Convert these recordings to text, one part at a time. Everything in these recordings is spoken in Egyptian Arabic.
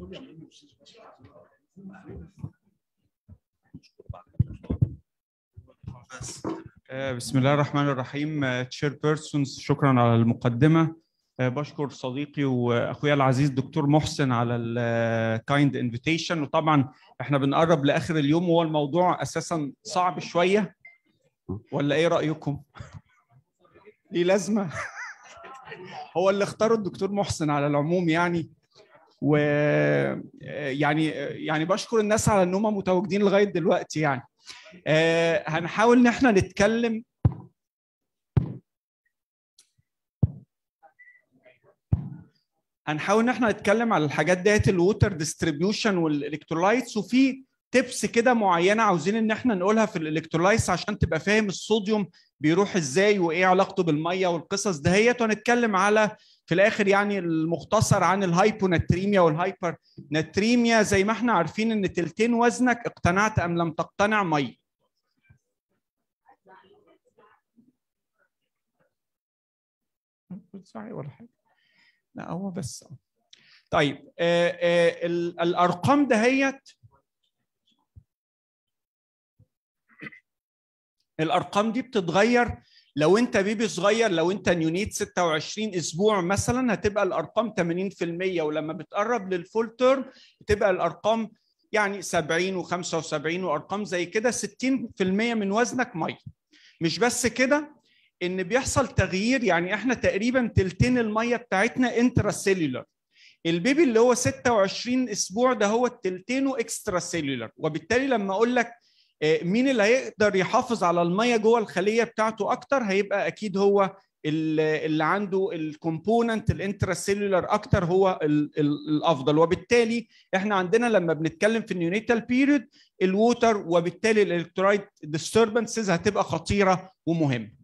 بسم الله الرحمن الرحيم تشير بيرسونز شكرا على المقدمه بشكر صديقي واخويا العزيز دكتور محسن على الكايند انفيتيشن وطبعا احنا بنقرب لاخر اليوم وهو الموضوع اساسا صعب شويه ولا ايه رايكم ليه لازمه هو اللي اختاره الدكتور محسن على العموم يعني و يعني يعني بشكر الناس على ان هم متواجدين لغايه دلوقتي يعني آه هنحاول ان احنا نتكلم هنحاول ان احنا نتكلم على الحاجات ديت الووتر ديستريبيوشن والالكترولايتس وفي تبس كده معينه عاوزين ان احنا نقولها في الالكترولايتس عشان تبقى فاهم الصوديوم بيروح ازاي وايه علاقته بالميه والقصص دهيت وهنتكلم على في الاخر يعني المختصر عن الهايبوناتريميا والهايبر ناتريميا زي ما احنا عارفين ان تلتين وزنك اقتنعت ام لم تقتنع ميه ولا حاجه لا هو بس طيب آه آه الارقام دهيت الارقام دي بتتغير لو انت بيبي صغير لو انت نيونيت 26 اسبوع مثلا هتبقى الارقام 80% ولما بتقرب للفول تيرم بتبقى الارقام يعني 70 و75 وارقام زي كده 60% من وزنك ميه مش بس كده ان بيحصل تغيير يعني احنا تقريبا تلتين الميه بتاعتنا انترا سيلولر البيبي اللي هو 26 اسبوع ده هو تلتينه اكسترا سيلولر وبالتالي لما اقول لك مين اللي هيقدر يحافظ على الميه جوه الخليه بتاعته اكتر هيبقى اكيد هو اللي عنده الكومبوننت الانترا سيلولر اكتر هو الافضل وبالتالي احنا عندنا لما بنتكلم في النيونيتال بيريود الووتر وبالتالي الالكترولايت ديستربنسز هتبقى خطيره ومهمه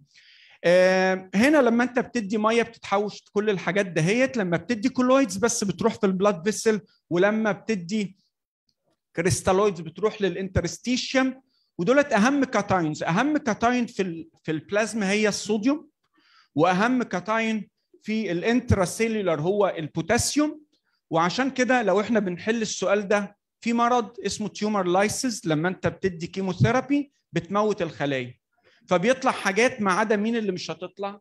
هنا لما انت بتدي ميه بتتحوش كل الحاجات دهيت لما بتدي كولويدز بس بتروح في البلاد فيسل ولما بتدي كريستالويدز بتروح للانترستيشيوم ودولت اهم كاتاينز اهم كاتاين في في البلازما هي الصوديوم واهم كاتاين في الانتراسيلولر هو البوتاسيوم وعشان كده لو احنا بنحل السؤال ده في مرض اسمه تيومر لايسيس لما انت بتدي كيموثيرابي بتموت الخلايا فبيطلع حاجات ما عدا مين اللي مش هتطلع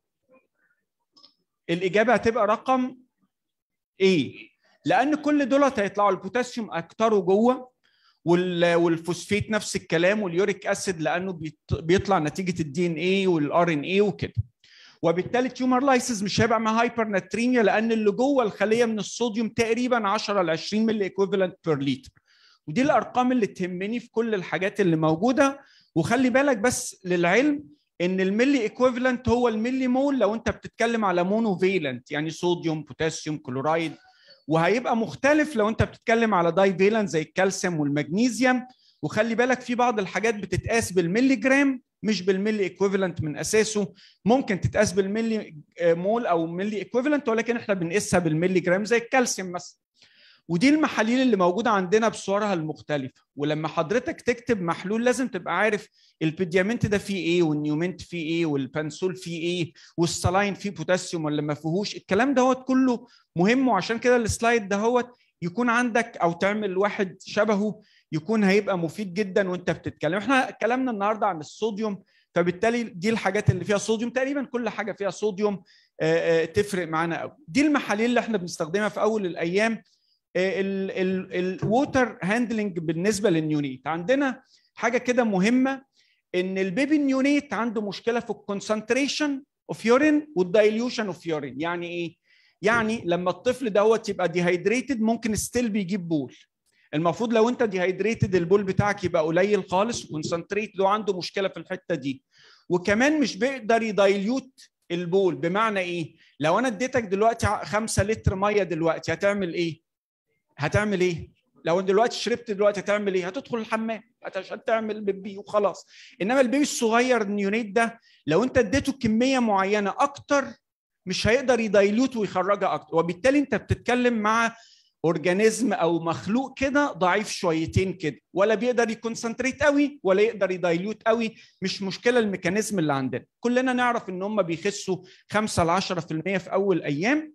الاجابه هتبقى رقم ايه لان كل دولت هيطلعوا البوتاسيوم اكتره جوه والفوسفيت نفس الكلام واليوريك اسيد لانه بيطلع نتيجه الدي ان اي والار ان اي وكده وبالتالي تيومر لايسيس مش هيبقى مع هايبر ناتريميا لان اللي جوه الخليه من الصوديوم تقريبا 10 ل 20 ملي ايكوفالنت بير لتر ودي الارقام اللي تهمني في كل الحاجات اللي موجوده وخلي بالك بس للعلم ان الملي ايكوفالنت هو الملي مول لو انت بتتكلم على مونو فيلنت يعني صوديوم بوتاسيوم كلورايد وهيبقى مختلف لو انت بتتكلم على داي فيلنت زي الكالسيوم والمغنيسيوم وخلي بالك في بعض الحاجات بتتقاس بالملي جرام مش بالملي ايكوفالنت من اساسه ممكن تتقاس بالملي مول او ملي ايكوفالنت ولكن احنا بنقيسها بالملي جرام زي الكالسيوم مثلا ودي المحاليل اللي موجوده عندنا بصورها المختلفه ولما حضرتك تكتب محلول لازم تبقى عارف البيديامنت ده فيه ايه والنيومنت فيه ايه والبنسول فيه ايه والسلاين فيه بوتاسيوم ولا ما فيهوش الكلام دوت كله مهم وعشان كده السلايد دهوت يكون عندك او تعمل واحد شبهه يكون هيبقى مفيد جدا وانت بتتكلم احنا كلامنا النهارده عن الصوديوم فبالتالي دي الحاجات اللي فيها صوديوم تقريبا كل حاجه فيها صوديوم تفرق معانا قوي دي المحاليل اللي احنا بنستخدمها في اول الايام الووتر هاندلنج بالنسبه للنيونيت عندنا حاجه كده مهمه ان البيبي النيونيت عنده مشكله في الكونسنتريشن اوف يورين والدايليوشن اوف يورين يعني ايه يعني لما الطفل دوت يبقى ديهايدريتد ممكن ستيل بيجيب بول المفروض لو انت ديهايدريتد البول بتاعك يبقى قليل خالص وكونسنتريتد وعنده مشكله في الحته دي وكمان مش بيقدر يدايليوت البول بمعنى ايه لو انا اديتك دلوقتي 5 لتر ميه دلوقتي هتعمل ايه هتعمل ايه لو انت دلوقتي شربت دلوقتي هتعمل ايه هتدخل الحمام عشان تعمل بيبي وخلاص انما البيبي الصغير النيونيت ده لو انت اديته كميه معينه اكتر مش هيقدر يدايلوت ويخرجها اكتر وبالتالي انت بتتكلم مع اورجانيزم او مخلوق كده ضعيف شويتين كده ولا بيقدر يكونسنتريت قوي ولا يقدر يدايلوت قوي مش مشكله الميكانيزم اللي عندنا كلنا نعرف ان هم بيخسوا 5 ل 10% في اول ايام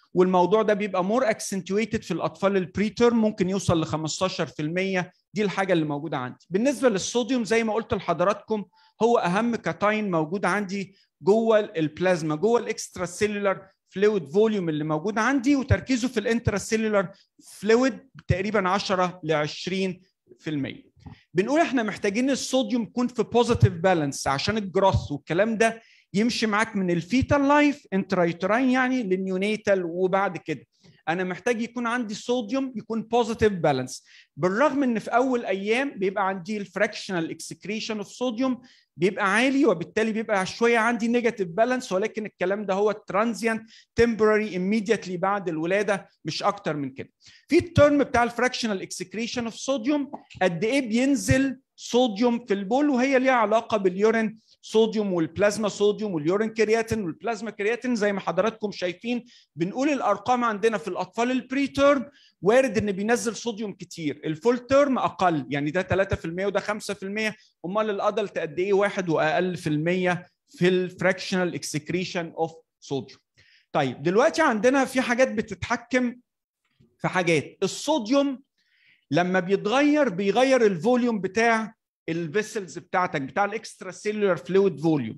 والموضوع ده بيبقى مور اكسنتويتد في الاطفال البريتيرم ممكن يوصل ل 15% دي الحاجه اللي موجوده عندي بالنسبه للصوديوم زي ما قلت لحضراتكم هو اهم كاتاين موجود عندي جوه البلازما جوه الاكسترا سيلولار فلويد فوليوم اللي موجود عندي وتركيزه في الانترا سيلولار فلويد تقريبا 10 ل 20% بنقول احنا محتاجين الصوديوم يكون في بوزيتيف بالانس عشان الجروث والكلام ده يمشي معاك من الفيتال لايف انترايتراين يعني للنيونيتال وبعد كده انا محتاج يكون عندي صوديوم يكون بوزيتيف بالانس بالرغم ان في اول ايام بيبقى عندي الفراكشنال اكسكريشن اوف صوديوم بيبقى عالي وبالتالي بيبقى شويه عندي نيجاتيف بالانس ولكن الكلام ده هو ترانزيانت تمبرري immediately بعد الولاده مش اكتر من كده في الترم بتاع الفراكشنال اكسكريشن اوف صوديوم قد ايه بينزل صوديوم في البول وهي ليها علاقه باليورين صوديوم والبلازما صوديوم واليورين كرياتين والبلازما كرياتين زي ما حضراتكم شايفين بنقول الارقام عندنا في الاطفال البري تيرم وارد ان بينزل صوديوم كتير الفول تيرم اقل يعني ده 3% وده 5% امال الادلت قد ايه واحد واقل في المية في الفراكشنال اكسكريشن اوف صوديوم طيب دلوقتي عندنا في حاجات بتتحكم في حاجات الصوديوم لما بيتغير بيغير الفوليوم بتاع الفيسلز بتاعتك بتاع الاكسترا سيلولار فلويد فوليوم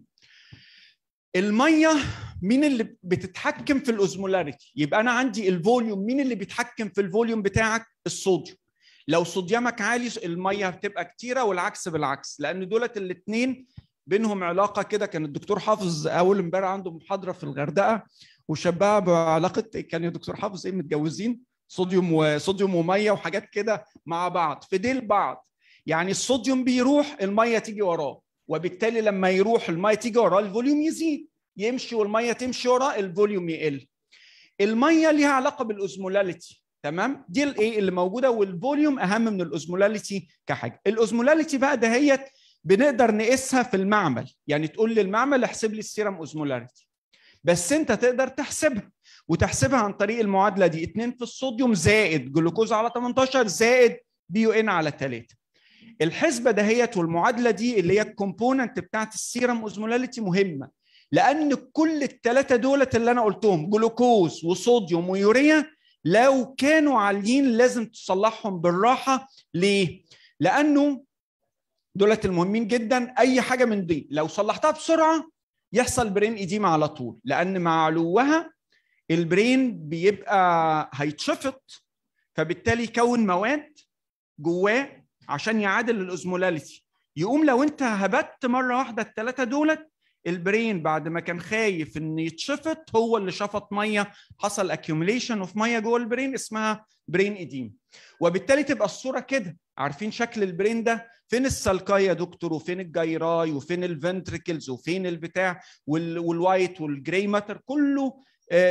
الميه مين اللي بتتحكم في الاوزمولاريتي يبقى انا عندي الفوليوم مين اللي بيتحكم في الفوليوم بتاعك الصوديوم لو صوديومك عالي الميه هتبقى كتيره والعكس بالعكس لان دولت الاثنين بينهم علاقه كده كان الدكتور حافظ اول امبارح عنده محاضره في الغردقه وشبهها بعلاقه كان الدكتور حافظ ايه متجوزين صوديوم وصوديوم وميه وحاجات كده مع بعض في ديل بعض يعني الصوديوم بيروح الميه تيجي وراه وبالتالي لما يروح الميه تيجي وراه الفوليوم يزيد يمشي والميه تمشي وراه الفوليوم يقل الميه ليها علاقه بالاوزمولاليتي تمام دي الايه اللي موجوده والفوليوم اهم من الاوزمولاليتي كحاجه الاوزمولاليتي بقى دهيت بنقدر نقيسها في المعمل يعني تقول للمعمل احسب لي السيرم اوزمولاريتي بس انت تقدر تحسبها وتحسبها عن طريق المعادله دي 2 في الصوديوم زائد جلوكوز على 18 زائد بي او ان على 3 الحسبه دهيت والمعادله دي اللي هي الكومبوننت بتاعت السيرم اوزمولاليتي مهمه لان كل الثلاثه دولت اللي انا قلتهم جلوكوز وصوديوم ويوريا لو كانوا عاليين لازم تصلحهم بالراحه ليه؟ لانه دولت المهمين جدا اي حاجه من دي لو صلحتها بسرعه يحصل برين ايديما على طول لان مع علوها البرين بيبقى هيتشفط فبالتالي يكون مواد جواه عشان يعادل الاوزمولاليتي يقوم لو انت هبت مره واحده الثلاثه دولت البرين بعد ما كان خايف ان يتشفط هو اللي شفط ميه حصل اكيوميليشن اوف ميه جوه البرين اسمها برين ايديم وبالتالي تبقى الصوره كده عارفين شكل البرين ده فين السلكاي يا دكتور وفين الجيراي وفين الفنتريكلز وفين البتاع والوايت والجراي ماتر كله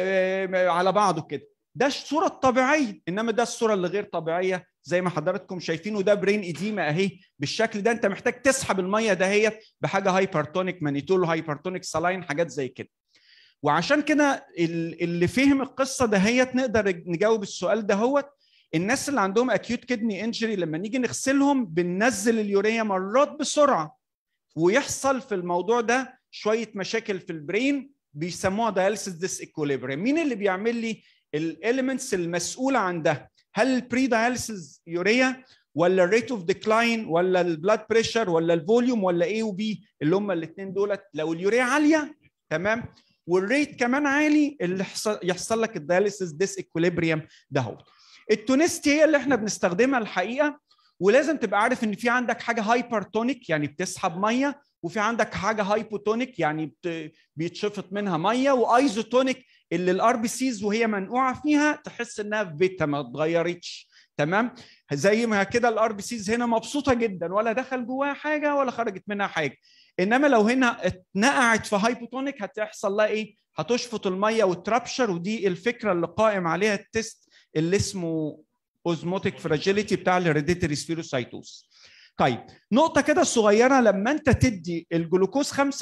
على بعضه كده ده الصوره الطبيعيه انما ده الصوره اللي غير طبيعيه زي ما حضراتكم شايفين وده برين ايديما اهي بالشكل ده انت محتاج تسحب الميه دهيت بحاجه هايبرتونيك مانيتول هايبرتونيك سلاين حاجات زي كده وعشان كده اللي فهم القصه دهيت نقدر نجاوب السؤال دهوت الناس اللي عندهم اكيوت كدني انجري لما نيجي نغسلهم بننزل اليوريا مرات بسرعه ويحصل في الموضوع ده شويه مشاكل في البرين بيسموها داياليسيس ديس ايكوليبريم مين اللي بيعمل لي الاليمنتس المسؤوله عن ده هل البري داياليسيس يوريا ولا الريت اوف ديكلاين ولا البلاد بريشر ولا الفوليوم ولا اي وبي اللي هم الاثنين دولت لو اليوريا عاليه تمام والريت كمان عالي اللي يحصل لك الداياليسيس ديس ايكوليبريم ده هو التونستي هي اللي احنا بنستخدمها الحقيقه ولازم تبقى عارف ان في عندك حاجه هايبرتونيك يعني بتسحب ميه وفي عندك حاجه هايبوتونيك يعني بيتشفط منها ميه وايزوتونيك اللي الار بي سيز وهي منقوعه فيها تحس انها في بيتها ما اتغيرتش تمام زي ما كده الار بي سيز هنا مبسوطه جدا ولا دخل جواها حاجه ولا خرجت منها حاجه انما لو هنا اتنقعت في هايبوتونيك هتحصل لها ايه هتشفط الميه وترابشر ودي الفكره اللي قائم عليها التست اللي اسمه اوزموتيك فراجيليتي بتاع الهيريديتري سبيروسايتوس طيب نقطة كده صغيرة لما أنت تدي الجلوكوز 5%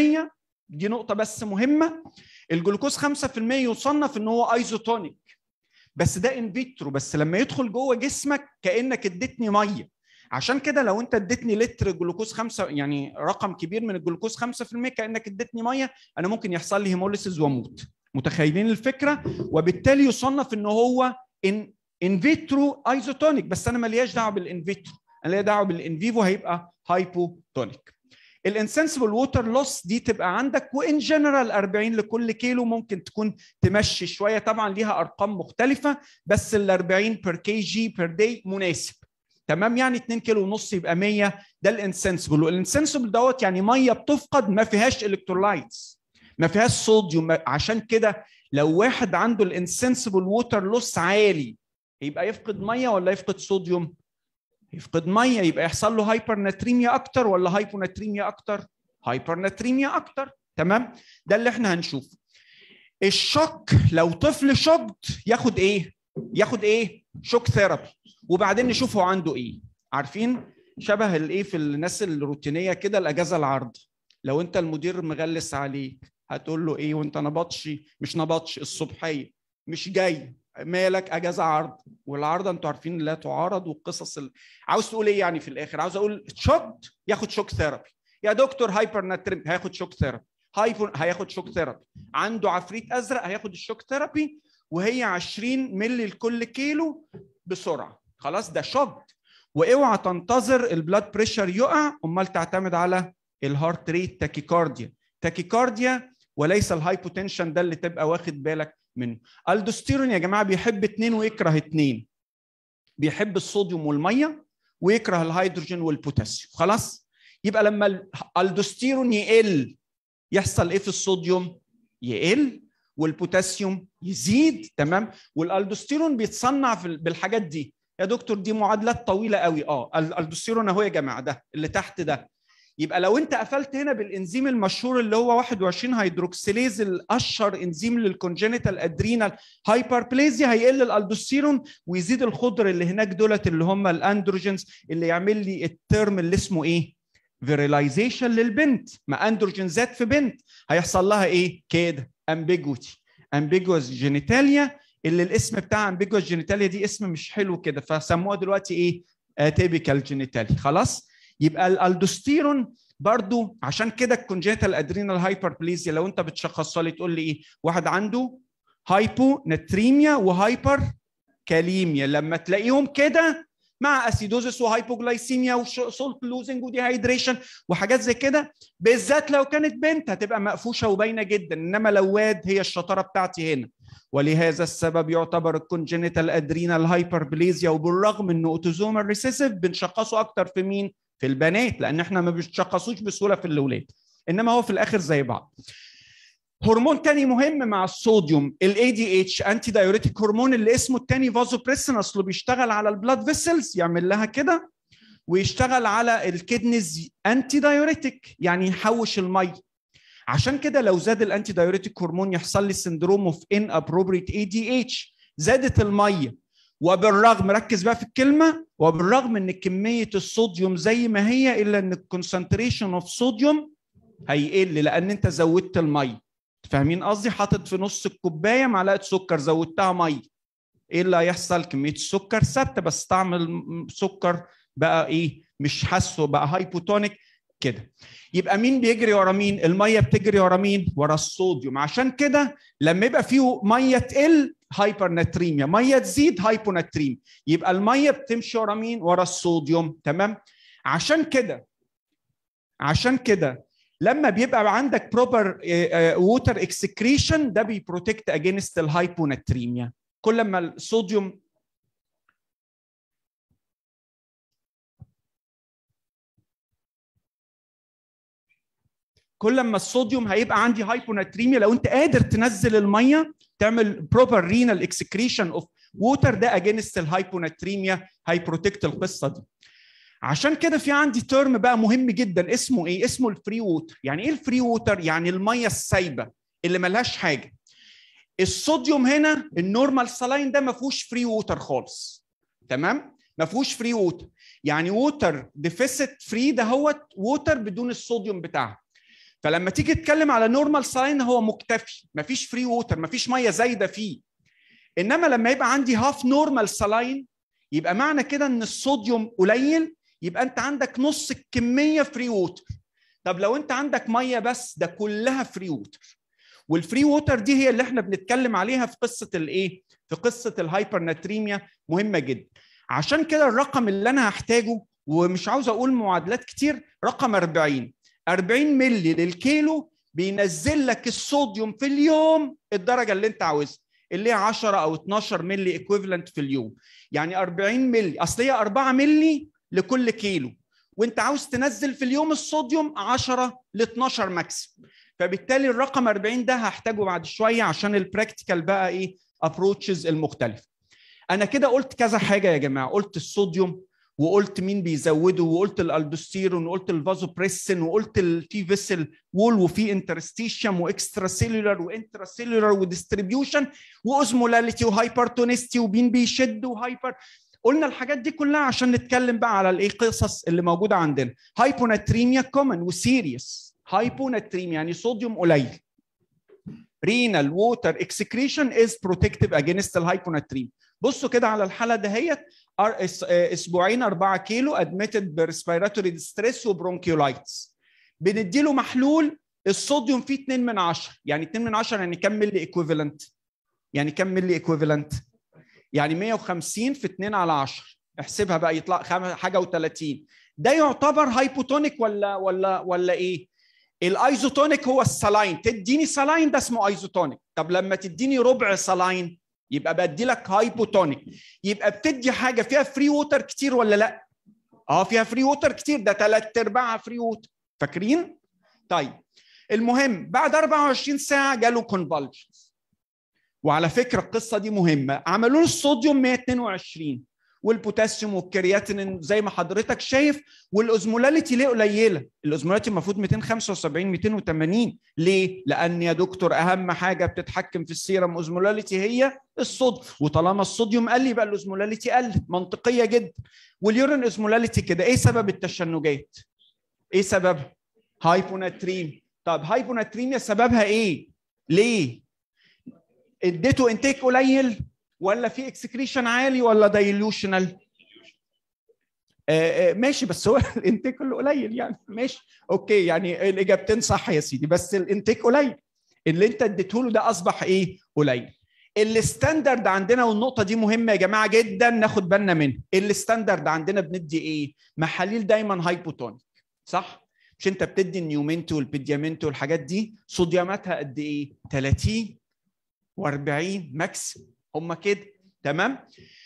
دي نقطة بس مهمة الجلوكوز 5% يصنف ان هو ايزوتونيك بس ده ان فيترو بس لما يدخل جوه جسمك كانك اديتني ميه عشان كده لو انت اديتني لتر جلوكوز 5 يعني رقم كبير من الجلوكوز 5% كانك اديتني ميه انا ممكن يحصل لي هيموليسيس واموت متخيلين الفكره وبالتالي يصنف ان هو ان ان فيترو ايزوتونيك بس انا مالياش دعوه بالان فيترو انا ليا دعوه بالان فيفو هيبقى هايبوتونيك الانسنسبل ووتر لوس دي تبقى عندك وان جنرال 40 لكل كيلو ممكن تكون تمشي شويه طبعا ليها ارقام مختلفه بس ال 40 بير كي جي بير داي مناسب تمام يعني 2 كيلو ونص يبقى 100 ده الانسنسبل والانسنسبل دوت يعني ميه بتفقد ما فيهاش الكترولايتس ما فيهاش صوديوم عشان كده لو واحد عنده الانسنسبل ووتر لوس عالي يبقى يفقد ميه ولا يفقد صوديوم يفقد ميه يبقى يحصل له هايبر ناتريميا اكتر ولا هايبوناتريميا اكتر هايبر ناتريميا اكتر تمام ده اللي احنا هنشوفه الشوك لو طفل شوكت ياخد ايه ياخد ايه شوك ثيرابي وبعدين نشوف هو عنده ايه عارفين شبه الايه في الناس الروتينيه كده الاجازه العرض لو انت المدير مغلس عليك هتقول له ايه وانت نبطشي مش نبطش الصبحيه مش جاي مالك اجازه عرض والعارضه انتوا عارفين لا تعارض والقصص ال... عاوز تقول ايه يعني في الاخر عاوز اقول شوكت ياخد شوك ثيرابي يا دكتور هايبر ناتريم هياخد شوك ثيرابي هايبر هياخد شوك ثيرابي عنده عفريت ازرق هياخد الشوك ثيرابي وهي 20 مللي لكل كيلو بسرعه خلاص ده شوكت واوعى تنتظر البلاد بريشر يقع امال تعتمد على الهارت ريت تاكيكارديا تاكيكارديا وليس الهايبوتنشن ده اللي تبقى واخد بالك منه الدوستيرون يا جماعه بيحب اتنين ويكره اتنين بيحب الصوديوم والميه ويكره الهيدروجين والبوتاسيوم خلاص يبقى لما الدوستيرون يقل يحصل ايه في الصوديوم يقل والبوتاسيوم يزيد تمام والالدوستيرون بيتصنع في بالحاجات دي يا دكتور دي معادلات طويله قوي اه الالدوستيرون اهو يا جماعه ده اللي تحت ده يبقى لو انت قفلت هنا بالانزيم المشهور اللي هو 21 هيدروكسيليز الاشهر انزيم للكونجينيتال ادرينال هايبربليزيا هيقل الالدوستيرون ويزيد الخضر اللي هناك دولت اللي هم الاندروجينز اللي يعمل لي الترم اللي اسمه ايه؟ فيريلايزيشن للبنت ما اندروجين زاد في بنت هيحصل لها ايه؟ كده امبيجوتي امبيجوس جينيتاليا اللي الاسم بتاع امبيجوس جينيتاليا دي اسم مش حلو كده فسموها دلوقتي ايه؟ اتيبيكال جينيتاليا خلاص؟ يبقى الالدوستيرون برضو عشان كده الكونجيتال ادرينال هايبربليزيا لو انت بتشخصها لي تقول لي ايه واحد عنده هايبو نتريميا وهايبر كاليميا لما تلاقيهم كده مع اسيدوزس وهايبوجلايسيميا وسولت لوزنج وديهايدريشن وحاجات زي كده بالذات لو كانت بنت هتبقى مقفوشه وباينه جدا انما لو واد هي الشطاره بتاعتي هنا ولهذا السبب يعتبر الكونجينيتال ادرينال هايبربليزيا وبالرغم انه اوتوزومال ريسيسيف بنشخصه اكتر في مين؟ في البنات لان احنا ما بنشخصوش بسهوله في الاولاد انما هو في الاخر زي بعض هرمون تاني مهم مع الصوديوم الاي دي اتش انتي دايوريتيك هرمون اللي اسمه التاني فازوبريسين اصله بيشتغل على البلاد فيسلز يعمل لها كده ويشتغل على الكدنز انتي دايوريتيك يعني يحوش الميه عشان كده لو زاد الانتي دايوريتيك هرمون يحصل لي سندروم اوف ان ابروبريت اي دي اتش زادت الميه وبالرغم ركز بقى في الكلمه وبالرغم ان كميه الصوديوم زي ما هي الا ان الكونسنتريشن اوف صوديوم هيقل لان انت زودت الميه فاهمين قصدي حاطط في نص الكوبايه معلقه سكر زودتها ميه ايه اللي هيحصل كميه السكر ثابته بس طعم السكر بقى ايه مش حاسه بقى هايبوتونيك كده يبقى مين بيجري ورا مين الميه بتجري ورا مين ورا الصوديوم عشان كده لما يبقى فيه ميه تقل هايبر ناتريميا ميه تزيد هايبوناتريم يبقى الميه بتمشي ورا مين ورا الصوديوم تمام عشان كده عشان كده لما بيبقى عندك بروبر ووتر اكسكريشن ده بيبروتكت اجينست الهايبوناتريميا كل ما الصوديوم كل ما الصوديوم هيبقى عندي هايبوناتريميا لو انت قادر تنزل الميه تعمل بروبر رينال اكسكريشن اوف ووتر ده اجينست الهايبوناتريميا هيبروتكت القصه دي عشان كده في عندي ترم بقى مهم جدا اسمه ايه اسمه الفري ووتر يعني ايه الفري ووتر يعني الميه السايبه اللي ملهاش حاجه الصوديوم هنا النورمال سلاين ده ما فيهوش فري ووتر خالص تمام ما فيهوش فري ووتر يعني ووتر ديفيسيت فري ده هو ووتر بدون الصوديوم بتاعها فلما تيجي تتكلم على نورمال ساين هو مكتفي مفيش فري ووتر مفيش ميه زايده فيه انما لما يبقى عندي هاف نورمال سلاين يبقى معنى كده ان الصوديوم قليل يبقى انت عندك نص الكميه فري ووتر طب لو انت عندك ميه بس ده كلها فري ووتر والفري ووتر دي هي اللي احنا بنتكلم عليها في قصه الايه في قصه الهايبرناتريميا مهمه جدا عشان كده الرقم اللي انا هحتاجه ومش عاوز اقول معادلات كتير رقم 40 40 مللي للكيلو بينزل لك الصوديوم في اليوم الدرجه اللي انت عاوزها اللي هي 10 او 12 مللي ايكويفالنت في اليوم يعني 40 مللي اصل هي 4 مللي لكل كيلو وانت عاوز تنزل في اليوم الصوديوم 10 ل 12 ماكسيم فبالتالي الرقم 40 ده هحتاجه بعد شويه عشان البراكتيكال بقى ايه ابروتشز المختلفه انا كده قلت كذا حاجه يا جماعه قلت الصوديوم وقلت مين بيزوده وقلت الالدوستيرون وقلت الفازوبريسين وقلت في فيسل وول وفي انترستيشيوم واكسترا سيلولار وانترا سيلولار وديستريبيوشن واوزمولاليتي وهايبرتونستي ومين بيشد وهايبر قلنا الحاجات دي كلها عشان نتكلم بقى على الايه قصص اللي موجوده عندنا هايبوناتريميا كومن وسيريس هايبوناتريميا يعني صوديوم قليل renal water excretion is protective against الهايبوناتريم بصوا كده على الحاله دهيت اسبوعين 4 كيلو ادميتد بريسبيراتوري ديستريس وبرونكيولايتس بنديله محلول الصوديوم فيه 2 من 10 يعني 2 من 10 يعني كم ملي ايكويفالنت يعني كم ملي ايكويفالنت يعني 150 في 2 على 10 احسبها بقى يطلع حاجه و30 ده يعتبر هايبوتونيك ولا ولا ولا ايه الايزوتونيك هو السلاين تديني سلاين ده اسمه ايزوتونيك طب لما تديني ربع سلاين يبقى بدي لك هايبوتونيك يبقى بتدي حاجه فيها فري ووتر كتير ولا لا اه فيها فري ووتر كتير ده ثلاث ارباعها فري ووتر فاكرين طيب المهم بعد 24 ساعه جاله كونفالجنز وعلى فكره القصه دي مهمه عملوا له الصوديوم 122 والبوتاسيوم والكرياتين زي ما حضرتك شايف والاوزمولاليتي ليه قليله الاوزمولاليتي المفروض 275 280 ليه لان يا دكتور اهم حاجه بتتحكم في السيرم اوزمولاليتي هي الصوديوم وطالما الصوديوم قل يبقى الاوزمولاليتي قل منطقيه جدا واليورين اوزمولاليتي كده ايه سبب التشنجات ايه سببها هايبوناتريم طب هايبوناتريميا سببها ايه ليه اديته انتيك قليل ولا في اكسكريشن عالي ولا دايلوشنال آه ماشي بس هو الانتيك اللي قليل يعني ماشي اوكي يعني الاجابتين صح يا سيدي بس الانتيك قليل اللي انت اديته له ده اصبح ايه قليل الستاندرد عندنا والنقطة دي مهمة يا جماعة جدا ناخد بالنا منها الستاندرد عندنا بندي ايه محاليل دايما هايبوتونيك صح مش انت بتدي النيومنتو والبيديامنتو والحاجات دي صوديوماتها قد ايه 30 و40 ماكس هم كده تمام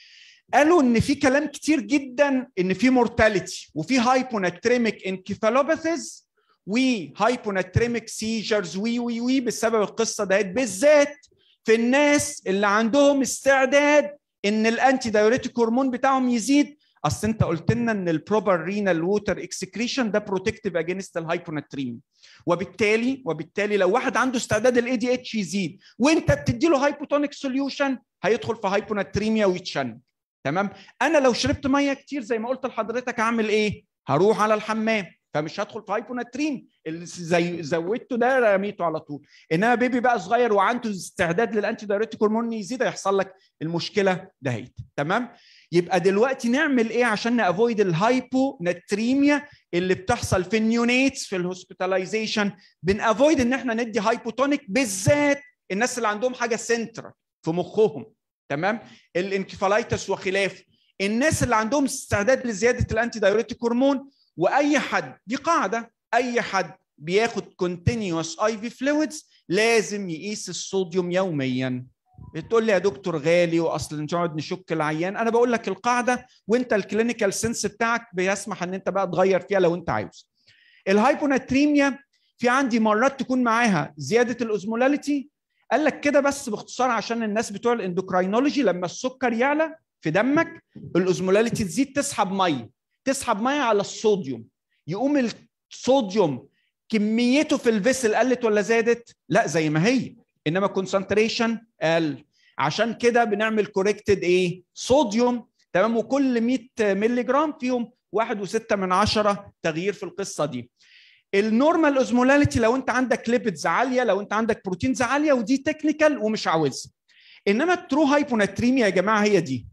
قالوا ان في كلام كتير جدا ان في مورتاليتي وفي هايبوناتريميك انكيفالوباثيز وهايبوناتريميك سيجرز وي وي وي بسبب القصه ديت بالذات في الناس اللي عندهم استعداد ان الانتي دايوريتيك هرمون بتاعهم يزيد اصل انت قلت لنا ان البروبر رينال ووتر اكسكريشن ده بروتكتيف اجينست الهايبوناتريميا وبالتالي وبالتالي لو واحد عنده استعداد الاي دي اتش يزيد وانت بتدي له هايبوتونيك سوليوشن هيدخل في هايبوناتريميا ويتشنج تمام انا لو شربت ميه كتير زي ما قلت لحضرتك اعمل ايه هروح على الحمام فمش هدخل في هايبوناتريم اللي زي زودته ده رميته على طول انما بيبي بقى صغير وعنده استعداد للانتي دايوريتيك هرمون يزيد هيحصل لك المشكله دهيت تمام يبقى دلوقتي نعمل ايه عشان نافويد الهايبوناتريميا اللي بتحصل في النيونيتس في الهوسبيتاليزيشن بنافويد ان احنا ندي هايبوتونيك بالذات الناس اللي عندهم حاجه سنترال في مخهم تمام الانكفالايتس وخلافه الناس اللي عندهم استعداد لزياده الانتي دايوريتيك هرمون واي حد دي قاعده اي حد بياخد كونتينيوس اي في فلويدز لازم يقيس الصوديوم يوميا تقول لي يا دكتور غالي واصل نقعد نشك العيان انا بقول لك القاعده وانت الكلينيكال سنس بتاعك بيسمح ان انت بقى تغير فيها لو انت عاوز الهايبوناتريميا في عندي مرات تكون معاها زياده الاوزمولاليتي قال لك كده بس باختصار عشان الناس بتوع الاندوكراينولوجي لما السكر يعلى في دمك الاوزمولاليتي تزيد تسحب ميه تسحب ميه على الصوديوم يقوم الصوديوم كميته في الفيسل قلت ولا زادت؟ لا زي ما هي انما كونسنتريشن قل عشان كده بنعمل كوريكتد ايه؟ صوديوم تمام وكل 100 مللي جرام فيهم واحد وستة من عشرة تغيير في القصة دي النورمال اوزمولاليتي لو انت عندك ليبيدز عاليه لو انت عندك بروتينز عاليه ودي تكنيكال ومش عاوزها انما الترو هايبوناتريميا يا جماعه هي دي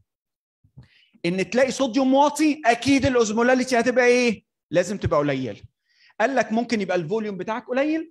ان تلاقي صوديوم واطي اكيد الاوزمولاليتي هتبقى ايه لازم تبقى قليله قال لك ممكن يبقى الفوليوم بتاعك قليل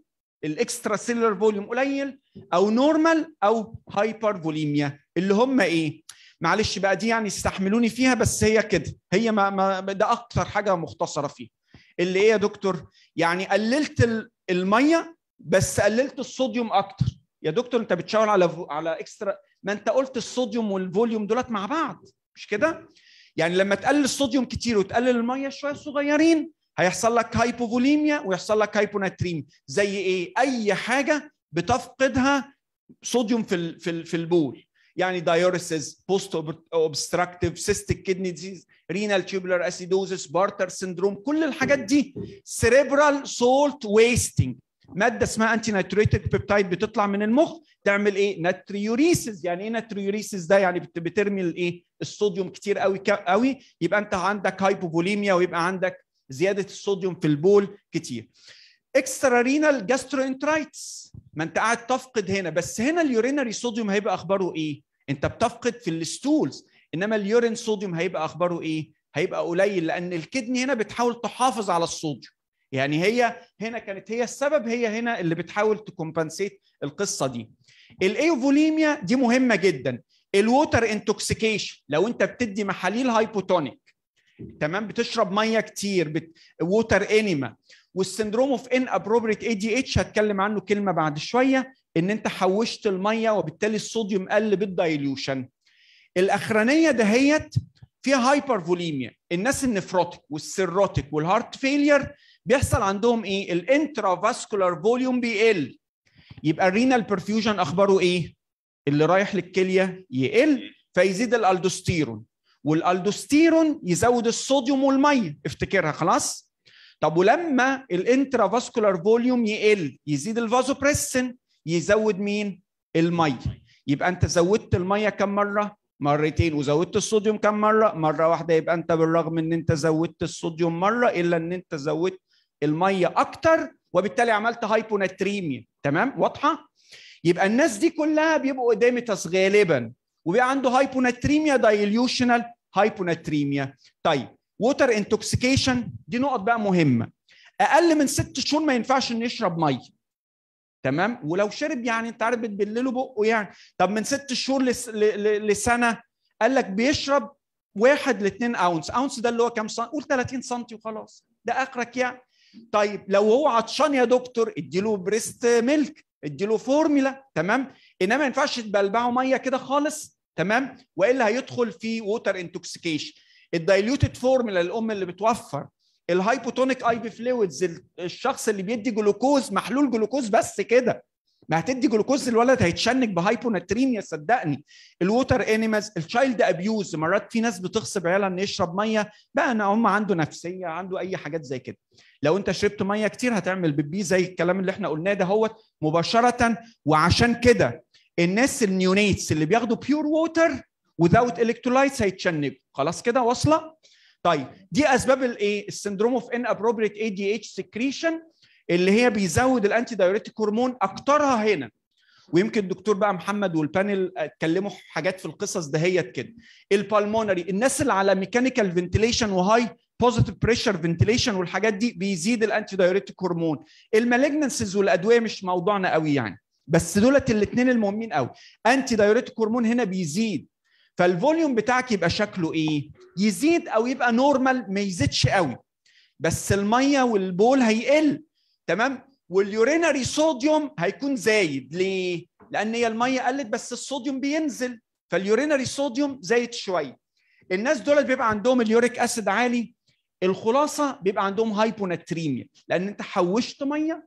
الاكسترا سيلولر فوليوم قليل او نورمال او هايبر فوليميا اللي هم ايه معلش بقى دي يعني استحملوني فيها بس هي كده هي ما, ما ده اكتر حاجه مختصره فيها اللي ايه يا دكتور يعني قللت الميه بس قللت الصوديوم اكتر يا دكتور انت بتشاور على على اكسترا ما انت قلت الصوديوم والفوليوم دولت مع بعض مش كده يعني لما تقلل الصوديوم كتير وتقلل الميه شويه صغيرين هيحصل لك هايبوفوليميا ويحصل لك هايبوناتريم زي ايه اي حاجه بتفقدها صوديوم في في في البول يعني دايوريسيس بوست اوبستراكتيف سيستيك كيدني ديزيز رينال تيوبولار اسيدوزس بارتر سندروم كل الحاجات دي سيريبرال سولت ويستنج ماده اسمها انتي نيتريتك بيبتايد بتطلع من المخ تعمل ايه ناتريوريسيس يعني ايه ناتريوريسيس ده يعني بترمي الايه الصوديوم كتير قوي قوي يبقى انت عندك هايبوفوليميا ويبقى عندك زياده الصوديوم في البول كتير اكسترا رينال جاستروانترايتس ما انت قاعد تفقد هنا بس هنا اليورينري صوديوم هيبقى اخباره ايه انت بتفقد في الستولز انما اليورين صوديوم هيبقى اخباره ايه هيبقى قليل لان الكدني هنا بتحاول تحافظ على الصوديوم يعني هي هنا كانت هي السبب هي هنا اللي بتحاول تكمبنسيت القصه دي الايوفوليميا دي مهمه جدا الووتر انتوكسيكيشن لو انت بتدي محاليل هايبوتونيك تمام بتشرب ميه كتير بت... ووتر انيما والسندروم اوف ان ابروبريت اي دي اتش هتكلم عنه كلمه بعد شويه ان انت حوشت الميه وبالتالي الصوديوم قل بالدايلوشن الاخرانيه دهيت فيها هايبر فوليميا الناس النفروتيك والسيروتيك والهارت فيلير بيحصل عندهم ايه الانترا فاسكولار فوليوم بيقل يبقى الرينال برفيوجن اخباره ايه اللي رايح للكليه يقل فيزيد الالدوستيرون والالدوستيرون يزود الصوديوم والميه افتكرها خلاص طب ولما الانترا فاسكولار فوليوم يقل يزيد الفازوبريسين يزود مين الميه يبقى انت زودت الميه كم مره مرتين وزودت الصوديوم كم مره مره واحده يبقى انت بالرغم ان انت زودت الصوديوم مره الا ان انت زودت الميه اكتر وبالتالي عملت هايبوناتريميا تمام واضحه يبقى الناس دي كلها بيبقوا اديمتس غالبا وبيبقى عنده هايبوناتريميا دايليوشنال هايبوناتريميا طيب ووتر انتوكسيكيشن دي نقط بقى مهمه اقل من ست شهور ما ينفعش انه يشرب ميه تمام ولو شرب يعني انت عارف بتبلله بقه يعني طب من ست شهور لس... ل... لسنه قال لك بيشرب واحد ل 2 اونس اونس ده اللي هو كام سم قول 30 سم وخلاص ده اخرك يعني طيب لو هو عطشان يا دكتور اديله بريست ميلك اديله فورميلا تمام انما ما ينفعش تبلبعه ميه كده خالص تمام والا هيدخل في ووتر انتوكسيكيشن الدايليوتد فورمولا الام اللي بتوفر الهايبوتونيك اي بي فلويدز الشخص اللي بيدي جلوكوز محلول جلوكوز بس كده ما هتدي جلوكوز الولد هيتشنج بهايبوناتريميا صدقني الووتر انيمالز التشايلد ابيوز مرات في ناس بتغصب عيالها انه يشرب ميه بقى ان هم عنده نفسيه عنده اي حاجات زي كده لو انت شربت ميه كتير هتعمل بيبي زي الكلام اللي احنا قلناه ده هو مباشره وعشان كده الناس النيونيتس اللي بياخدوا بيور ووتر without electrolytes هيتشنجوا خلاص كده واصله طيب دي اسباب الايه السندروم اوف ان ابروبريت اي دي اتش سكريشن اللي هي بيزود الانتي دايوريتيك هرمون اكترها هنا ويمكن الدكتور بقى محمد والبانل اتكلموا حاجات في القصص دهيت كده البالمونري الناس اللي على ميكانيكال فنتيليشن وهاي بوزيتيف بريشر فنتيليشن والحاجات دي بيزيد الانتي دايوريتيك هرمون المالجنسز والادويه مش موضوعنا قوي يعني بس دولت الاثنين المهمين قوي انتي دايوريتيك هرمون هنا بيزيد فالفوليوم بتاعك يبقى شكله ايه يزيد او يبقى نورمال ما يزيدش قوي بس الميه والبول هيقل تمام واليورينري صوديوم هيكون زايد ليه لان هي الميه قلت بس الصوديوم بينزل فاليورينري صوديوم زايد شويه الناس دول بيبقى عندهم اليوريك اسيد عالي الخلاصه بيبقى عندهم هايبوناتريميا لان انت حوشت ميه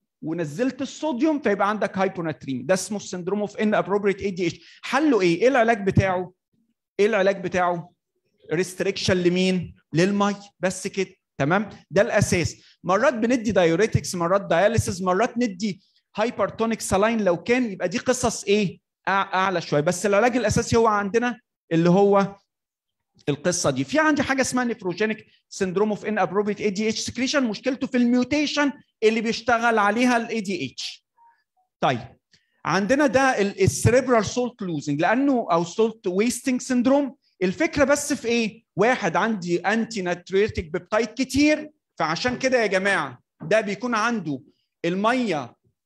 ونزلت الصوديوم فيبقى عندك هايبوناتريميا ده اسمه السندروم اوف ان ابروبريت اي دي اتش حله ايه ايه العلاج بتاعه ايه العلاج بتاعه ريستريكشن لمين للمي بس كده تمام ده الاساس مرات بندي دايوريتكس مرات داياليسيس مرات ندي هايبرتونيك سلاين لو كان يبقى دي قصص ايه اعلى شويه بس العلاج الاساسي هو عندنا اللي هو القصه دي في عندي حاجه اسمها نيفروجينيك سندروم اوف ان ابروبريت اي دي اتش سكريشن مشكلته في الميوتيشن اللي بيشتغل عليها الاي دي اتش طيب عندنا ده السريبرال سولت لوزنج لانه او سولت ويستنج سندروم الفكره بس في ايه واحد عندي انتي ناتريتيك بيبتايد كتير فعشان كده يا جماعه ده بيكون عنده الميه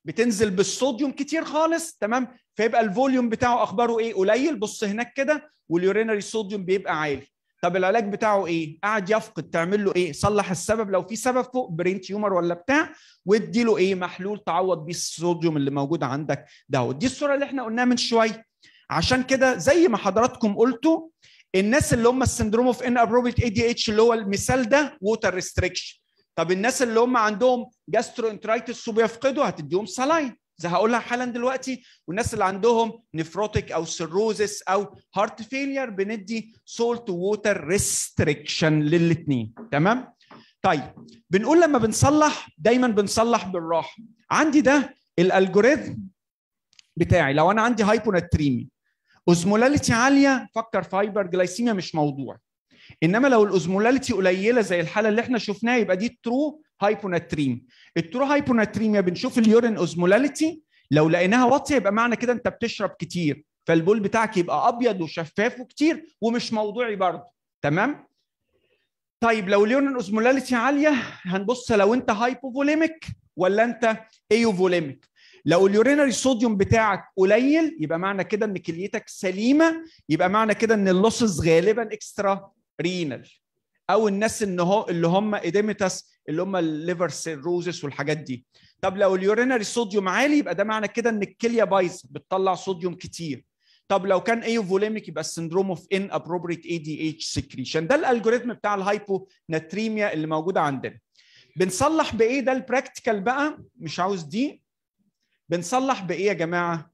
بتنزل بالصوديوم كتير خالص تمام فيبقى الفوليوم بتاعه اخباره ايه قليل بص هناك كده واليورينري صوديوم بيبقى عالي طب العلاج بتاعه ايه قاعد يفقد تعمل له ايه صلح السبب لو في سبب فوق برين تيومر ولا بتاع وادي له ايه محلول تعوض بيه الصوديوم اللي موجود عندك ده دي الصوره اللي احنا قلناها من شويه عشان كده زي ما حضراتكم قلتوا الناس اللي هم السندروم اوف ان ابروبيت اي دي اتش اللي هو المثال ده ووتر ريستريكشن طب الناس اللي هم عندهم جاسترو انترايتس وبيفقدوا هتديهم سلاين زي هقولها حالا دلوقتي والناس اللي عندهم نفروتيك او سيروزس او هارت فيلير بندي سولت ووتر ريستريكشن للاثنين تمام طيب بنقول لما بنصلح دايما بنصلح بالراحه عندي ده الالجوريثم بتاعي لو انا عندي هايبوناتريمي اوزمولاليتي عاليه فكر فايبر جلايسيميا مش موضوع انما لو الاوزمولاليتي قليله زي الحاله اللي احنا شفناها يبقى دي ترو هايبوناتريم الترو هايبوناتريميا بنشوف اليورين اوزمولاليتي لو لقيناها واطيه يبقى معنى كده انت بتشرب كتير فالبول بتاعك يبقى ابيض وشفاف وكتير ومش موضوعي برضه تمام طيب لو اليورين اوزمولاليتي عاليه هنبص لو انت هايبوفوليميك ولا انت ايوفوليميك لو اليورينري صوديوم بتاعك قليل يبقى معنى كده ان كليتك سليمه يبقى معنى كده ان اللوسز غالبا اكسترا رينال او الناس ان هو اللي هم اديميتاس اللي هم الليفر سيروزس والحاجات دي طب لو اليورينري صوديوم عالي يبقى ده معنى كده ان الكليه بايظه بتطلع صوديوم كتير طب لو كان ايوفوليميك يبقى السندروم اوف ان ابروبريت اي دي اتش سكريشن ده الالجوريثم بتاع الهايبو ناتريميا اللي موجوده عندنا بنصلح بايه ده البراكتيكال بقى مش عاوز دي بنصلح بايه يا جماعه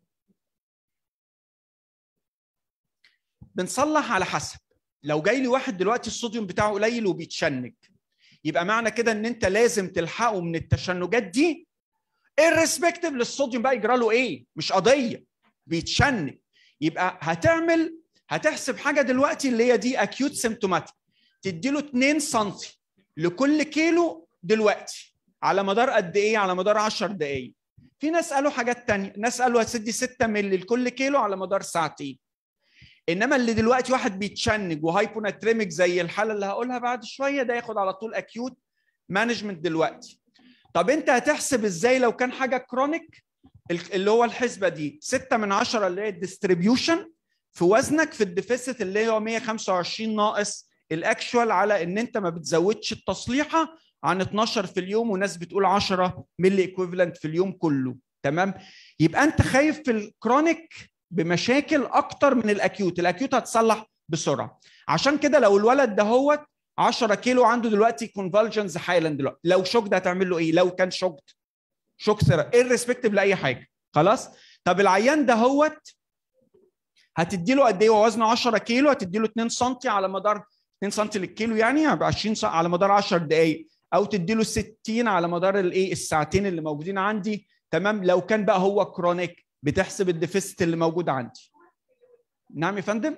بنصلح على حسب لو جاي لي واحد دلوقتي الصوديوم بتاعه قليل وبيتشنج يبقى معنى كده ان انت لازم تلحقه من التشنجات دي irrespective للصوديوم بقى يجرى له ايه مش قضيه بيتشنج يبقى هتعمل هتحسب حاجه دلوقتي اللي هي دي اكيوت سيمتوماتيك تدي له 2 سم لكل كيلو دلوقتي على مدار قد ايه على مدار 10 دقائق في ناس قالوا حاجات تانية ناس قالوا هتدي 6 مللي لكل كيلو على مدار ساعتين انما اللي دلوقتي واحد بيتشنج وهايبوناتريميك زي الحاله اللي هقولها بعد شويه ده ياخد على طول اكيوت مانجمنت دلوقتي طب انت هتحسب ازاي لو كان حاجه كرونيك اللي هو الحسبه دي 6 من 10 اللي هي الديستريبيوشن في وزنك في الديفيسيت اللي هو 125 ناقص الاكشوال على ان انت ما بتزودش التصليحه عن 12 في اليوم وناس بتقول 10 ملي ايكويفالنت في اليوم كله تمام يبقى انت خايف في الكرونيك بمشاكل اكتر من الاكيوت الاكيوت هتصلح بسرعه عشان كده لو الولد ده هو 10 كيلو عنده دلوقتي كونفالجنز حالا دلوقتي لو شوك ده هتعمل له ايه لو كان شوكت شوك سرا irrespective لاي حاجه خلاص طب العيان ده هوت هتدي له قد ايه هو وزنه 10 كيلو هتدي له 2 سم على مدار 2 سم للكيلو يعني يبقى 20 سم على مدار 10 دقائق او تدي له 60 على مدار الايه الساعتين اللي موجودين عندي تمام لو كان بقى هو كرونيك بتحسب الديفيست اللي موجود عندي نعم يا فندم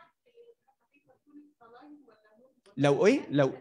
لو ايه لو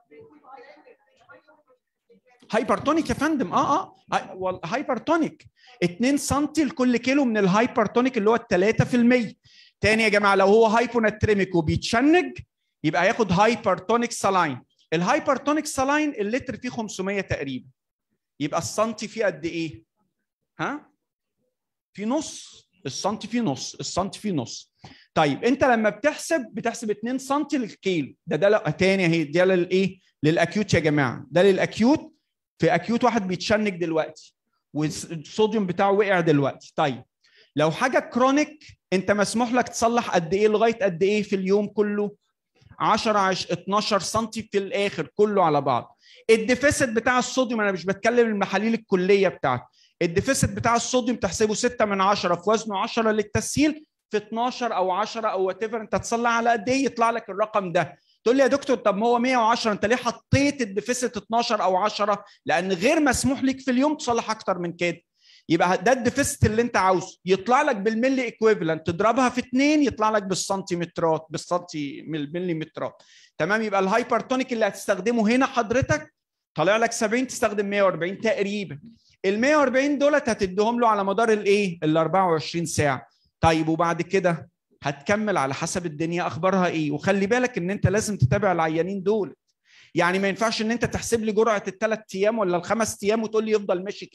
هايبرتونيك يا فندم اه اه هايبرتونيك 2 سم لكل كيلو من الهايبرتونيك اللي هو 3% تاني يا جماعه لو هو هايبوناتريميك وبيتشنج يبقى هياخد هايبرتونيك سلاين الهايبرتونيك سلاين اللتر فيه 500 تقريبا يبقى السنتي فيه قد ايه ها في نص السنتي فيه نص السنتي فيه نص طيب انت لما بتحسب بتحسب 2 سم للكيلو ده ده تاني اهي ده للايه للاكيوت يا جماعه ده للاكيوت في اكيوت واحد بيتشنج دلوقتي والصوديوم بتاعه وقع دلوقتي طيب لو حاجه كرونيك انت مسموح لك تصلح قد ايه لغايه قد ايه في اليوم كله 10 عش 12 سم في الاخر كله على بعض الديفيسيت بتاع الصوديوم انا مش بتكلم المحاليل الكليه بتاعته الديفيسيت بتاع الصوديوم تحسبه 6 من 10 في وزنه 10 للتسهيل في 12 او 10 او وات انت تصلي على قد ايه يطلع لك الرقم ده تقول لي يا دكتور طب ما هو 110 انت ليه حطيت الديفيسيت 12 او 10 لان غير مسموح لك في اليوم تصلح اكتر من كده يبقى ده الديفيسيت اللي انت عاوزه يطلع لك بالملي ايكويفالنت تضربها في 2 يطلع لك بالسنتيمترات بالسنتي مليمترات تمام يبقى الهايبرتونيك اللي هتستخدمه هنا حضرتك طالع لك 70 تستخدم 140 تقريبا ال 140 دولت هتديهم له على مدار الايه ال 24 ساعه طيب وبعد كده هتكمل على حسب الدنيا اخبارها ايه وخلي بالك ان انت لازم تتابع العيانين دول يعني ما ينفعش ان انت تحسب لي جرعه الثلاث ايام ولا الخمس ايام وتقول لي يفضل ماشي كده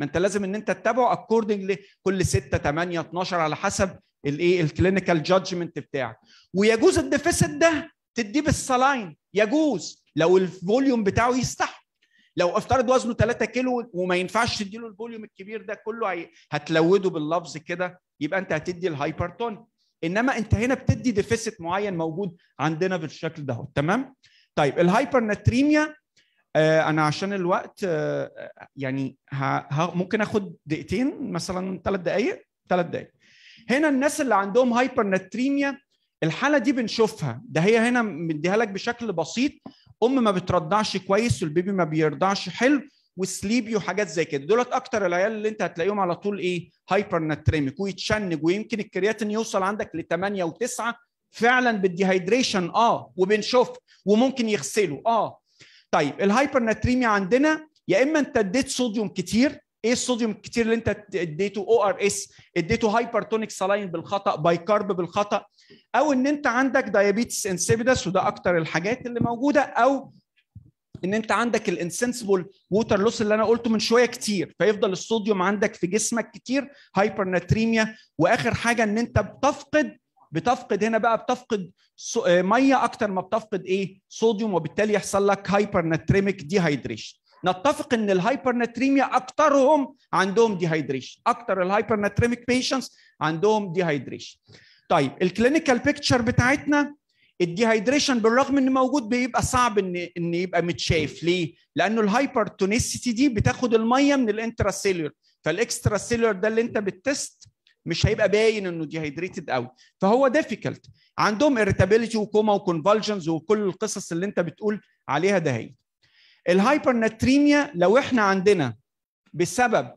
ما انت لازم ان انت تتابعه اكوردنج كل 6 8 12 على حسب الايه الكلينيكال جادجمنت بتاعك ويجوز الديفيسيت ده تديه بالسلاين يجوز لو الفوليوم بتاعه يستحمل لو افترض وزنه 3 كيلو وما ينفعش تديله الفوليوم الكبير ده كله هتلوده باللفظ كده يبقى انت هتدي الهايبرتون انما انت هنا بتدي ديفيسيت معين موجود عندنا بالشكل ده تمام طيب الهايبرناتريميا آه انا عشان الوقت آه يعني ها ها ممكن اخد دقيقتين مثلا ثلاث دقائق ثلاث دقائق هنا الناس اللي عندهم هايبرناتريميا الحاله دي بنشوفها ده هي هنا مديها لك بشكل بسيط ام ما بترضعش كويس والبيبي ما بيرضعش حلو وسليبي وحاجات زي كده دولت اكتر العيال اللي انت هتلاقيهم على طول ايه هايبر ناتريميك ويتشنج ويمكن الكرياتين يوصل عندك ل 8 و9 فعلا بالديهايدريشن اه وبنشوف وممكن يغسلوا اه طيب الهايبر ناتريميا عندنا يا اما انت اديت صوديوم كتير ايه الصوديوم الكتير اللي انت اديته او ار اس اديته هايبرتونيك سلاين بالخطا بايكارب بالخطا او ان انت عندك دايابيتس انسيبيدس وده اكتر الحاجات اللي موجوده او ان انت عندك الانسنسبل ووتر لوس اللي انا قلته من شويه كتير فيفضل الصوديوم عندك في جسمك كتير هايبر ناتريميا واخر حاجه ان انت بتفقد بتفقد هنا بقى بتفقد ميه اكتر ما بتفقد ايه صوديوم وبالتالي يحصل لك هايبر ناتريميك ديهايدريشن نتفق ان الهايبر ناتريميا اكترهم عندهم ديهايدريشن اكتر الهايبر ناتريميك بيشنتس عندهم ديهايدريشن طيب الكلينيكال بيكتشر بتاعتنا الديهايدريشن بالرغم ان موجود بيبقى صعب ان ان يبقى متشاف ليه؟ لانه الهايبرتونيسيتي دي بتاخد الميه من الانتراسيلولر فالاكسترا سيلولر ده اللي انت بتست مش هيبقى باين انه ديهايدريتد قوي فهو ديفيكلت عندهم اريتابيليتي وكوما وكونفالجنز وكل القصص اللي انت بتقول عليها ده هي الهايبر ناتريميا لو احنا عندنا بسبب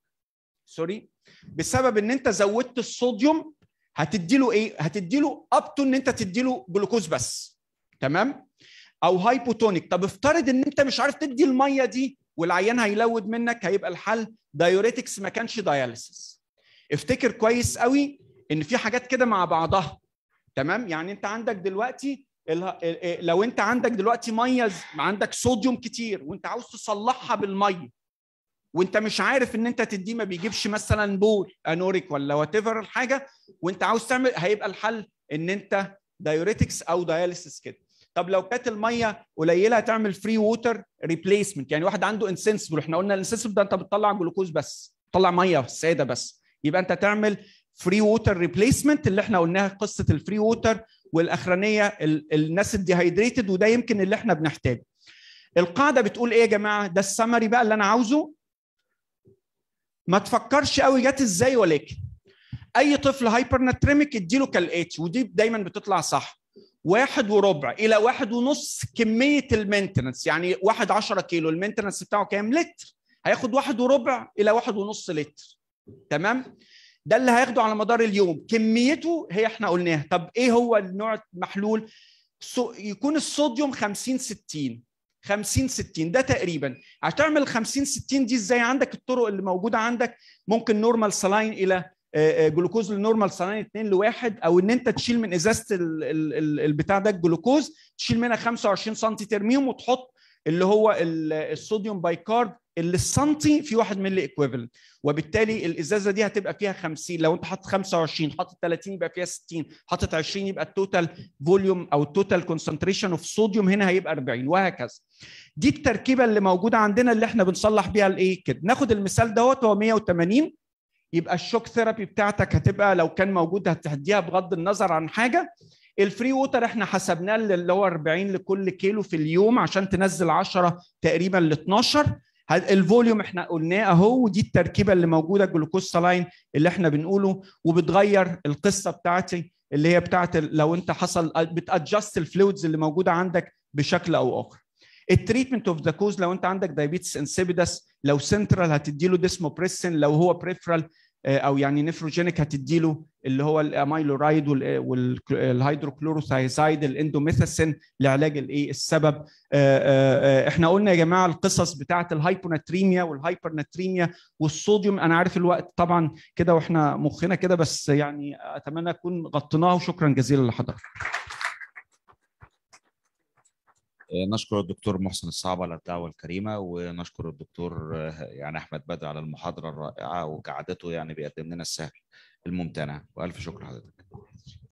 سوري بسبب ان انت زودت الصوديوم هتدي له ايه؟ هتدي له اب تو ان انت تدي له جلوكوز بس تمام؟ او هايبوتونيك طب افترض ان انت مش عارف تدي الميه دي والعيان هيلود منك هيبقى الحل دايوريتكس ما كانش داياليسيس افتكر كويس قوي ان في حاجات كده مع بعضها تمام يعني انت عندك دلوقتي لو انت عندك دلوقتي ميه عندك صوديوم كتير وانت عاوز تصلحها بالميه وانت مش عارف ان انت تديه ما بيجيبش مثلا بول انوريك ولا وات ايفر الحاجه وانت عاوز تعمل هيبقى الحل ان انت دايوريتكس او داياليسيس كده طب لو كانت الميه قليله هتعمل فري ووتر ريبليسمنت يعني واحد عنده انسنسبل احنا قلنا الانسنسبل ده انت بتطلع جلوكوز بس بتطلع ميه ساده بس يبقى انت تعمل فري ووتر ريبليسمنت اللي احنا قلناها قصه الفري ووتر والاخرانيه الناس الديهايدريتد وده يمكن اللي احنا بنحتاجه القاعده بتقول ايه يا جماعه ده السمري بقى اللي انا عاوزه ما تفكرش قوي جت ازاي ولكن اي طفل هايبر ناتريميك اديله كالاتي ودي دايما بتطلع صح واحد وربع الى واحد ونص كميه المينتنس يعني واحد 10 كيلو المينتنس بتاعه كام لتر هياخد واحد وربع الى واحد ونص لتر تمام ده اللي هياخده على مدار اليوم كميته هي احنا قلناها طب ايه هو النوع المحلول يكون الصوديوم 50 60 50 60 ده تقريبا هتعمل 50 60 دي ازاي عندك الطرق اللي موجوده عندك ممكن نورمال سلاين الى جلوكوز للنورمال سلاين 2 لواحد او ان انت تشيل من ازازه البتاع ده الجلوكوز تشيل منها 25 سم ترميهم وتحط اللي هو الصوديوم بايكارب اللي السنتي في 1 ملي ايكويفالنت وبالتالي الازازه دي هتبقى فيها 50 لو انت حاطط 25 حاطط 30 يبقى فيها 60 حاطط 20 يبقى التوتال فوليوم او التوتال كونسنتريشن اوف صوديوم هنا هيبقى 40 وهكذا دي التركيبه اللي موجوده عندنا اللي احنا بنصلح بيها الايه كده ناخد المثال دوت هو 180 يبقى الشوك ثيرابي بتاعتك هتبقى لو كان موجود هتهديها بغض النظر عن حاجه الفري ووتر احنا حسبناه اللي هو 40 لكل كيلو في اليوم عشان تنزل 10 تقريبا ل 12 الفوليوم احنا قلناه اهو ودي التركيبه اللي موجوده الجلوكوز سلاين اللي احنا بنقوله وبتغير القصه بتاعتي اللي هي بتاعت لو انت حصل بتادجست الفلويدز اللي موجوده عندك بشكل او اخر التريتمنت اوف ذا كوز لو انت عندك دايابيتس انسيبيدس لو سنترال هتدي له ديسموبريسين لو هو بريفرال او يعني نفروجينيك هتدي له اللي هو الاميلورايد والهيدروكلوروثايزايد الاندوميثاسين لعلاج الايه السبب احنا قلنا يا جماعه القصص بتاعه الهايبوناتريميا والهايبرناتريميا والصوديوم انا عارف الوقت طبعا كده واحنا مخنا كده بس يعني اتمنى اكون غطيناه وشكرا جزيلا لحضرتك نشكر الدكتور محسن الصعب على الدعوة الكريمة ونشكر الدكتور يعني أحمد بدر على المحاضرة الرائعة وقعدته يعني بيقدم لنا السهل الممتنع وألف شكر حضرتك